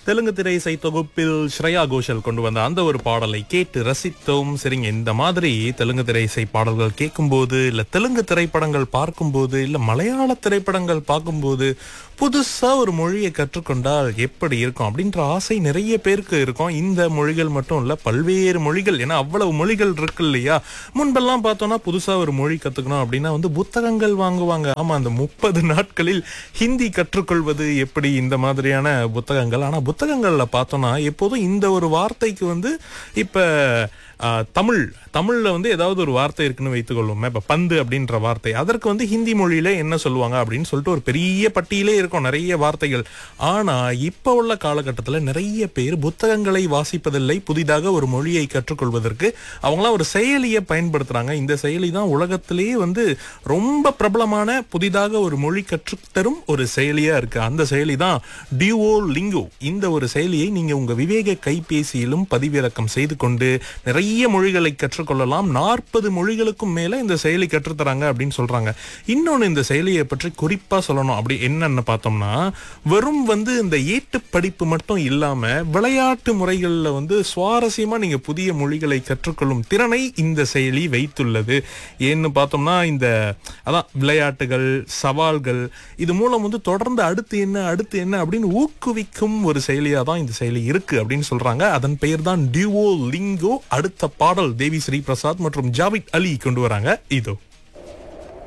தெலுங்கு திரை இசை தொகுப்பில் ஸ்ரேயா கோஷல் கொண்டு வந்த அந்த ஒரு பாடலை கேட்டு ரசித்தோம் சரிங்க இந்த மாதிரி தெலுங்கு திரை இசை பாடல்கள் கேட்கும்போது இல்ல தெலுங்கு திரைப்படங்கள் பார்க்கும்போது இல்ல மலையாள திரைப்படங்கள் பார்க்கும்போது புதுசா ஒரு மொழியை கற்றுக்கொண்டால் எப்படி இருக்கும் அப்படின்ற ஆசை நிறைய பேருக்கு இருக்கும் இந்த மொழிகள் மட்டும் இல்ல பல்வேறு மொழிகள் ஏன்னா அவ்வளவு மொழிகள் இருக்கு இல்லையா முன்பெல்லாம் பார்த்தோம்னா புதுசா ஒரு மொழி கத்துக்கணும் அப்படின்னா வந்து புத்தகங்கள் வாங்குவாங்க ஆமா அந்த முப்பது நாட்களில் ஹிந்தி கற்றுக்கொள்வது எப்படி இந்த மாதிரியான புத்தகங்கள் ஆனா புத்தகங்கள்ல பார்த்தோம்னா எப்போதும் இந்த ஒரு வார்த்தைக்கு வந்து இப்ப ஆ, தமிழ் தமிழ்ல வந்து ஏதாவது ஒரு வார்த்தை இருக்குன்னு வைத்துக்கொள்வோமே இப்ப பந்து அப்படின்ற வார்த்தை அதற்கு வந்து ஹிந்தி மொழியில என்ன சொல்லுவாங்க அப்படின்னு சொல்லிட்டு ஒரு பெரிய பட்டியலே இருக்கும் நிறைய வார்த்தைகள் ஆனா இப்ப உள்ள காலகட்டத்துல நிறைய பேர் புத்தகங்களை வாசிப்பதில்லை புதிதாக ஒரு மொழியை கற்றுக்கொள்வதற்கு அவங்களாம் ஒரு செயலியை பயன்படுத்துறாங்க இந்த செயலி தான் உலகத்திலேயே வந்து ரொம்ப பிரபலமான புதிதாக ஒரு மொழி கற்றுத்தரும் ஒரு செயலியா இருக்கு அந்த செயலி தான் டியூஓ லிங்கோ இந்த ஒரு செயலியை நீங்க உங்க விவேக கைபேசியிலும் பதிவிறக்கம் செய்து கொண்டு நிறைய மொழிகளை கற்றுக்கொள்ளலாம் நாற்பது மொழிகளுக்கும் மேல இந்த செயலி கற்றுத்தராங்க அப்படின்னு சொல்றாங்க இன்னொன்னு இந்த செயலியை பற்றி குறிப்பா சொல்லணும் அப்படி என்னன்னு பார்த்தோம்னா வெறும் வந்து இந்த ஏட்டு படிப்பு மட்டும் இல்லாம விளையாட்டு முறைகள்ல வந்து சுவாரஸ்யமா நீங்க புதிய மொழிகளை கற்றுக்கொள்ளும் திறனை இந்த செயலி வைத்துள்ளது ஏன்னு பார்த்தோம்னா இந்த அதான் விளையாட்டுகள் சவால்கள் இது மூலம் வந்து தொடர்ந்து அடுத்து என்ன அடுத்து என்ன அப்படின்னு ஊக்குவிக்கும் ஒரு செயலியா தான் இந்த செயலி இருக்கு அப்படின்னு சொல்றாங்க அதன் பெயர் தான் டியூஓ லிங்கோ அடுத்த பாடல் தேவி ஸ்ரீ பிரசாத் மற்றும் ஜாவித் அலி கொண்டு வராங்க இதோ